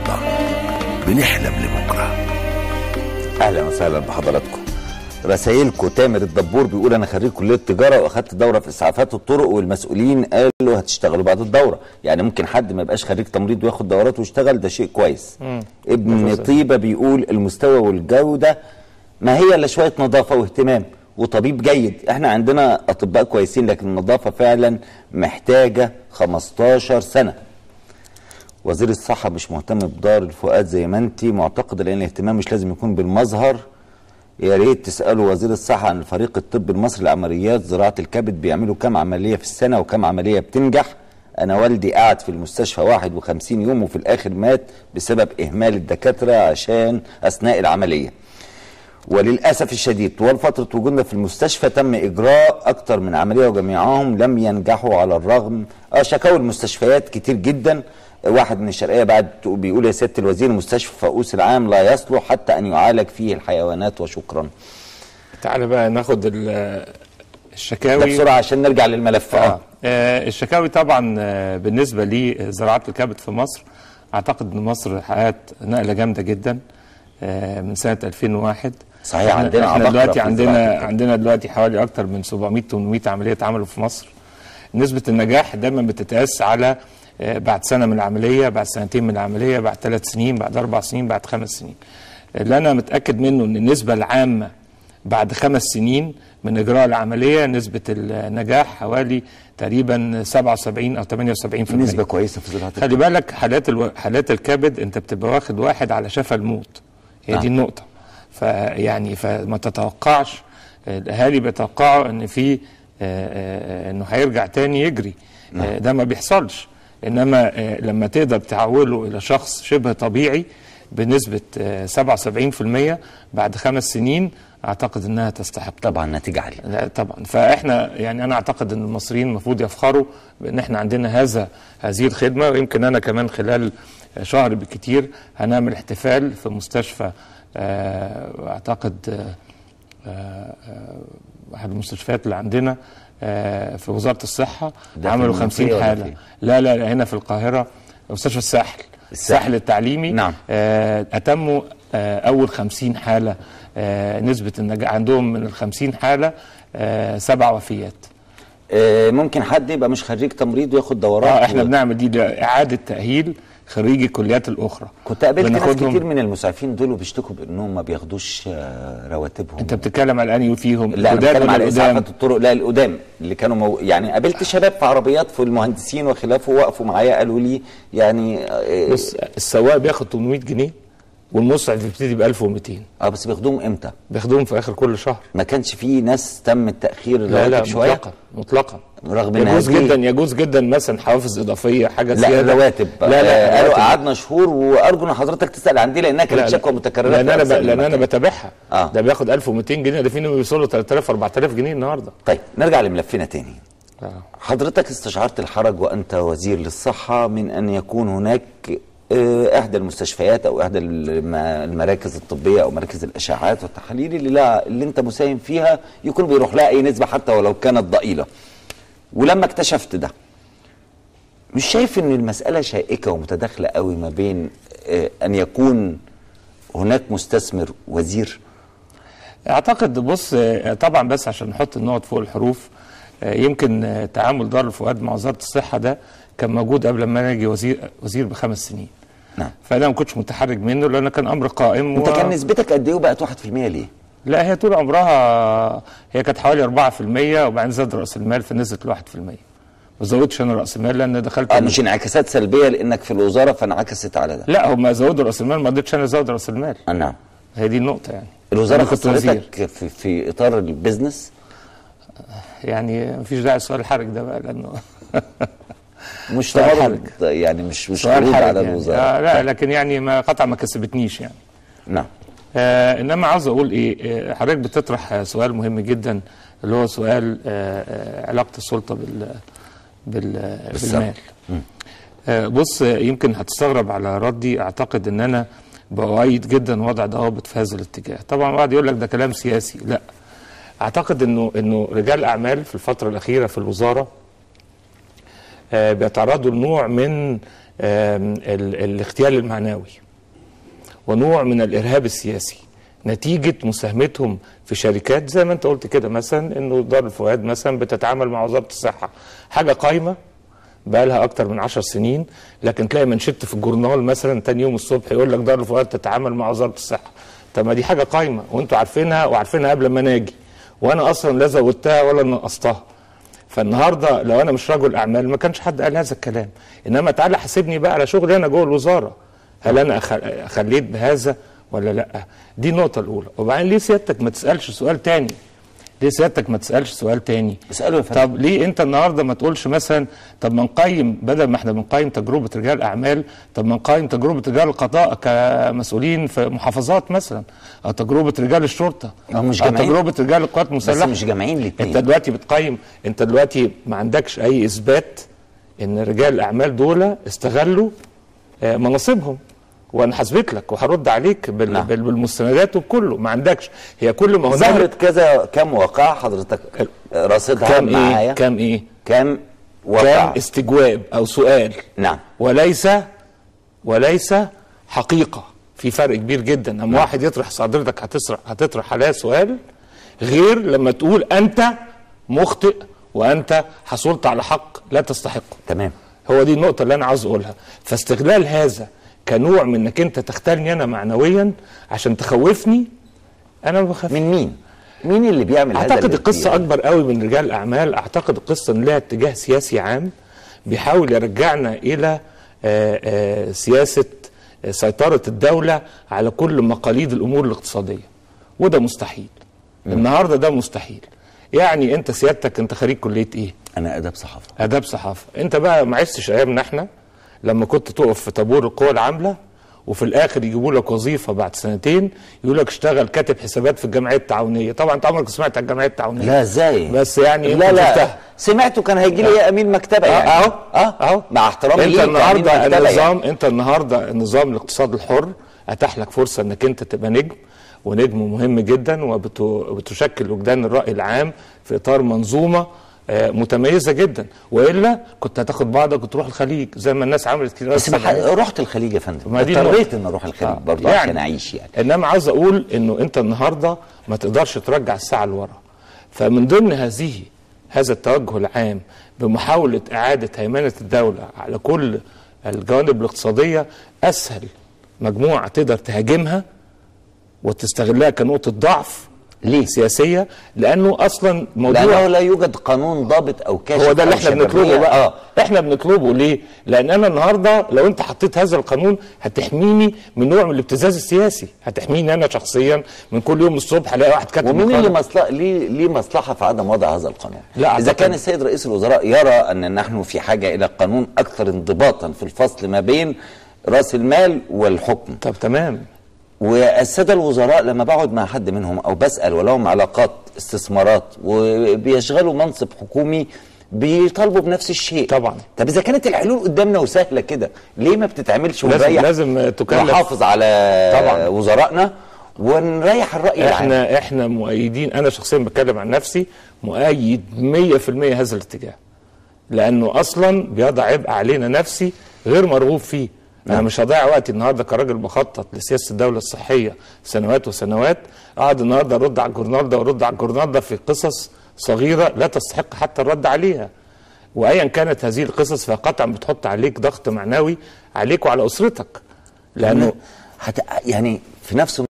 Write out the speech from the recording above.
النهارده بنحلم لبكره اهلا وسهلا بحضراتكم رسائلكم تامر الدبور بيقول انا خريج كليه تجاره واخدت دوره في اسعافات الطرق والمسؤولين قالوا هتشتغلوا بعد الدوره يعني ممكن حد ما يبقاش خريج تمريض وياخد دورات ويشتغل ده شيء كويس ابن طيبه بيقول المستوى والجوده ما هي الا شويه نظافه واهتمام وطبيب جيد احنا عندنا اطباء كويسين لكن النظافه فعلا محتاجه 15 سنه وزير الصحة مش مهتم بدار الفؤاد زي ما انت معتقدة لأن الاهتمام مش لازم يكون بالمظهر يا ريت تسألوا وزير الصحة عن الفريق الطبي المصري لعمليات زراعة الكبد بيعملوا كام عملية في السنة وكام عملية بتنجح أنا والدي قعد في المستشفى 51 يوم وفي الآخر مات بسبب إهمال الدكاترة عشان أثناء العملية وللاسف الشديد طوال فتره وجودنا في المستشفى تم اجراء اكثر من عمليه وجميعهم لم ينجحوا على الرغم اه شكاوى المستشفيات كتير جدا واحد من الشرقيه بعد بيقول يا سياده الوزير مستشفى فاقوس العام لا يصلح حتى ان يعالج فيه الحيوانات وشكرا تعالى بقى ناخد ال- ده الشكاوي بسرعه عشان نرجع للملف آه. آه الشكاوي طبعا آه بالنسبه لزراعه الكبد في مصر اعتقد ان مصر حققت نقله جامده جدا آه من سنه 2001 صحيح، إحنا- عندنا احنا عباقرة دلوقتي في عندنا زراعة الكبد. عندنا دلوقتي حوالي اكتر من 700 800 عمليه اتعملوا في مصر نسبه النجاح دايما بتتقاس على آه، بعد سنه من العمليه بعد سنتين من العمليه بعد ثلاث سنين بعد اربع سنين بعد خمس سنين اللي انا متاكد منه ان النسبه العامه بعد خمس سنين من اجراء العمليه نسبه النجاح حوالي تقريبا 77 او 78% نسبه كويسه في زراعه خلي بالك حالات الو... حالات الكبد انت بتبقى واخد واحد على شفا الموت هي دي نعم. النقطه فيعني فما تتوقعش الاهالي بيتوقعوا ان في آه، آه، انه هيرجع تاني يجري آه، ده ما بيحصلش انما آه، لما تقدر تحوله الى شخص شبه طبيعي بنسبه آه، 77% بعد خمس سنين اعتقد انها تستحق طبعا نتيجه عاليه لا طبعا فاحنا يعني انا اعتقد ان المصريين المفروض يفخروا بان احنا عندنا هذا هذه الخدمه ويمكن انا كمان خلال شهر بالكتير هنعمل احتفال في مستشفى آه، اعتقد آه، آه، آه، احد المستشفيات اللي عندنا آه، في وزاره الصحه ده في عملوا المنوفية 50 ولا حاله فين؟ لا لا لا هنا في القاهره مستشفى الساحل الساحل التعليمي نعم. آه، اتموا آه، اول 50 حاله آه، نسبه النجاح عندهم من ال 50 حاله آه، سبع وفيات آه، ممكن حد يبقى مش خريج تمريض وياخد دورات اه احنا و- بنعمل دي اعاده تاهيل خريجي الكليات الاخرى كنت قابلت ناس بناخدهم- كتير من المسعفين دول وبيشتكوا بانهم ما بياخدوش آه، رواتبهم انت بتتكلم على انهي فيهم لا انا الجداد بتكلم ولا على القدام اسعافات الطرق لا القدام اللي كانوا مو... يعني قابلت شباب في عربيات في المهندسين وخلافه وقفوا معايا قالوا لي يعني آه، بص السواق بياخد 800 جنيه والمسعف بيبتدي ب 1200 اه بس بياخدوهم امتى؟ بياخدوهم في اخر كل شهر ما كانش في ناس تم التاخير لا لا الرواتب شويه مطلقا مطلقا رغم ان يجوز هذه- جدا يجوز جدا مثلا حوافز اضافيه حاجه لا زياده الرواتب لا لا آه، قالوا الرواتب- قعدنا شهور وارجو ان حضرتك تسال عن دي لانها لا كانت لا. شكوى متكرره لان في انا ب... أكثر من لان انا مكان. بتابعها آه. ده بياخد 1200 جنيه ده في ناس بيوصلوا 3000 4000 جنيه النهارده طيب نرجع لملفنا تاني آه. حضرتك استشعرت الحرج وانت وزير للصحه من ان يكون هناك آه، احدى المستشفيات او احدى الم- المراكز الطبيه او مراكز الاشعاعات والتحاليل اللي لا اللي انت مساهم فيها يكون بيروح لها اي نسبه حتى ولو كانت ضئيله ولما اكتشفت ده مش شايف ان المساله شائكه ومتداخله قوي ما بين آه، ان يكون هناك مستثمر وزير اعتقد بص آه، طبعا بس عشان نحط النقط فوق الحروف آه، يمكن آه، تعامل دار الفؤاد مع وزاره الصحه ده كان موجود قبل ما انا اجي وزير وزير بخمس سنين نعم فانا ما كنتش متحرج منه لان كان امر قائم انت و- كان نسبتك قد ايه وبقت 1% ليه؟ لا هي طول عمرها هي كانت حوالي 4% وبعدين زاد راس المال فنزلت ل 1% ما زودتش انا راس المال لان دخلت اه مش انعكاسات سلبيه لانك في الوزاره فانعكست على ده لا هم زودوا راس المال ما قدرتش انا ازود راس المال آه، نعم هي دي النقطه يعني الوزاره أنا كنت وزير. خسرتك في, في اطار البيزنس يعني مفيش داعي السؤال الحرج ده بقى لانه مش سؤال تمرد حرج. يعني مش مش سؤال عروض حرج على يعني. الوزاره آه لا لكن يعني ما قطع ما كسبتنيش يعني نعم آه انما عاوز اقول ايه آه، حضرتك بتطرح آه، سؤال مهم جدا اللي هو سؤال آه آه علاقه السلطه بال بال بالمال آه بص آه، يمكن هتستغرب على ردي اعتقد ان انا بأؤيد جدا وضع ضوابط في هذا الاتجاه طبعا واحد يقول لك ده كلام سياسي لا اعتقد انه انه رجال اعمال في الفتره الاخيره في الوزاره آه، بيتعرضوا لنوع من آم، ال- الاغتيال المعنوي ونوع من الارهاب السياسي نتيجه مساهمتهم في شركات زي ما انت قلت كده مثلا انه دار الفؤاد مثلا بتتعامل مع وزاره الصحه حاجه قايمه بقى لها اكتر من عشر سنين لكن تلاقي منشط في الجورنال مثلا تاني يوم الصبح يقول لك دار الفؤاد تتعامل مع وزاره الصحه طب ما دي حاجه قايمه وانتوا عارفينها وعارفينها قبل ما ناجي وانا اصلا لا زودتها ولا نقصتها فالنهارده لو انا مش رجل اعمال ما كانش حد قال هذا الكلام انما تعالى حاسبني بقى على شغلي انا جوه الوزاره هل انا أخ- خليت بهذا ولا لا دي النقطه الاولى وبعدين ليه سيادتك ما تسالش سؤال تاني ليه سيادتك ما تسالش سؤال تاني اساله يا فندم طب ليه انت النهارده ما تقولش مثلا طب ما نقيم بدل ما احنا بنقيم تجربه رجال اعمال طب ما نقيم تجربه رجال القضاء كمسؤولين في محافظات مثلا او تجربه رجال الشرطه أو مش او جامعين. تجربه رجال القوات بس المسلحه مش جامعين انت الاثنين دلوقتي بتقيم انت دلوقتي ما عندكش اي اثبات ان رجال الاعمال دول استغلوا آه، مناصبهم وانا هثبت لك وهرد عليك بال... نعم. بال... بالمستندات وبكله ما عندكش هي كل ما هو ظهرت كذا كم واقعة حضرتك رصدها كام ايه معايا كام ايه كم كان واقعة استجواب او سؤال نعم وليس وليس حقيقه في فرق كبير جدا اما واحد يطرح حضرتك هتطرح هتطرح عليها سؤال غير لما تقول انت مخطئ وانت حصلت على حق لا تستحقه تمام هو دي النقطة اللي أنا عاوز أقولها فاستغلال هذا كنوع من إنك أنت تختلني أنا معنويا عشان تخوفني أنا ما بخاف من مين مين اللي بيعمل هذا اعتقد اللي القصه بي- اكبر قوي من رجال الاعمال اعتقد القصه ان لها اتجاه سياسي عام بيحاول يرجعنا الى آه، آه، سياسه آه، سيطره الدوله على كل مقاليد الامور الاقتصاديه وده مستحيل النهارده ده مستحيل يعني انت سيادتك انت خريج كليه ايه انا اداب صحافة اداب صحافه انت بقى ما عشتش ايامنا احنا لما كنت تقف في طابور القوى العامله وفي الاخر يجيبوا لك وظيفه بعد سنتين يقول لك اشتغل كاتب حسابات في الجمعيه التعاونيه طبعا انت عمرك ما سمعت عن الجمعيه التعاونيه لا ازاي بس يعني لا يمكن لا شفتها. سمعته كان هيجي لي يا امين مكتبه يعني اهو اه اهو مع احترامي انت ليك يا أمين النهارده مكتبة النظام يعني. انت النهارده النظام الاقتصاد الحر اتاح لك فرصه انك انت تبقى نجم ونجم مهم جدا وبتشكل وجدان الراي العام في اطار منظومه آه، متميزه جدا والا كنت هتاخد بعضك وتروح الخليج زي ما الناس عملت كده بس ما ح- رحت الخليج يا فندم ما دي اضطريت النقطة. ان اروح الخليج آه، برضه يعني. عشان اعيش يعني انما عاوز اقول انه انت النهارده ما تقدرش ترجع الساعه لورا فمن ضمن هذه هذا التوجه العام بمحاوله اعاده هيمنه الدوله على كل الجوانب الاقتصاديه اسهل مجموعه تقدر تهاجمها وتستغلها كنقطه ضعف ليه؟ سياسيه لانه اصلا موضوع لانه لا يوجد قانون ضابط او كاشف هو ده اللي أو احنا شبابية. بنطلبه بقى اه احنا بنطلبه ليه لان انا النهارده لو انت حطيت هذا القانون هتحميني من نوع من الابتزاز السياسي هتحميني انا شخصيا من كل يوم الصبح الاقي واحد كاتب ومين مقالة. اللي مصلحه ليه ليه مصلحه في عدم وضع هذا القانون؟ لا، اذا أعتقد- كان السيد رئيس الوزراء يرى ان نحن في حاجه الى قانون اكثر انضباطا في الفصل ما بين راس المال والحكم طب تمام والساده الوزراء لما بقعد مع حد منهم او بسال ولهم علاقات استثمارات وبيشغلوا منصب حكومي بيطالبوا بنفس الشيء طبعا. طب اذا كانت الحلول قدامنا وسهله كده ليه ما بتتعملش لازم- ونريح لازم تكلف. نحافظ على طبعا. وزرائنا ونريح الراي العام احنا احنا مؤيدين انا شخصيا بتكلم عن نفسي مؤيد 100% هذا الاتجاه لانه اصلا بيضع عبء علينا نفسي غير مرغوب فيه انا مش هضيع وقتي النهارده كراجل بخطط لسياسه الدوله الصحيه سنوات وسنوات اقعد النهارده ارد على الجورنال ده وارد على الجورنال ده في قصص صغيره لا تستحق حتى الرد عليها وايا كانت هذه القصص فقطعا بتحط عليك ضغط معنوي عليك وعلى اسرتك لانه هت... يعني في نفس